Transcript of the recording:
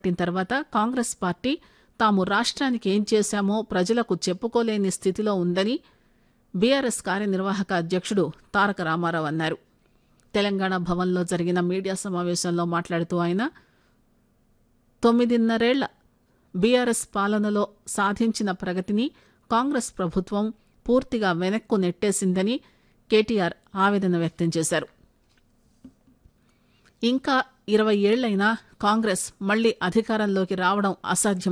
పెట్టిన తర్వాత కాంగ్రెస్ పార్టీ తాము రాష్ట్రానికి ఏం చేశామో ప్రజలకు చెప్పుకోలేని స్థితిలో ఉందని బీఆర్ఎస్ కార్యనిర్వాహక అధ్యక్షుడు తారక రామారావు అన్నారు తెలంగాణ భవన్లో జరిగిన మీడియా సమావేశంలో మాట్లాడుతూ ఆయన తొమ్మిదిన్నరేళ్ల బీఆర్ఎస్ పాలనలో సాధించిన ప్రగతిని కాంగ్రెస్ ప్రభుత్వం పూర్తిగా వెనక్కు నెట్టేసిందని కేటీఆర్ ఆవేదన వ్యక్తం చేశారు ఇంకా ఇరవై ఏళ్లైనా కాంగ్రెస్ మళ్లీ అధికారంలోకి రావడం అసాధ్యం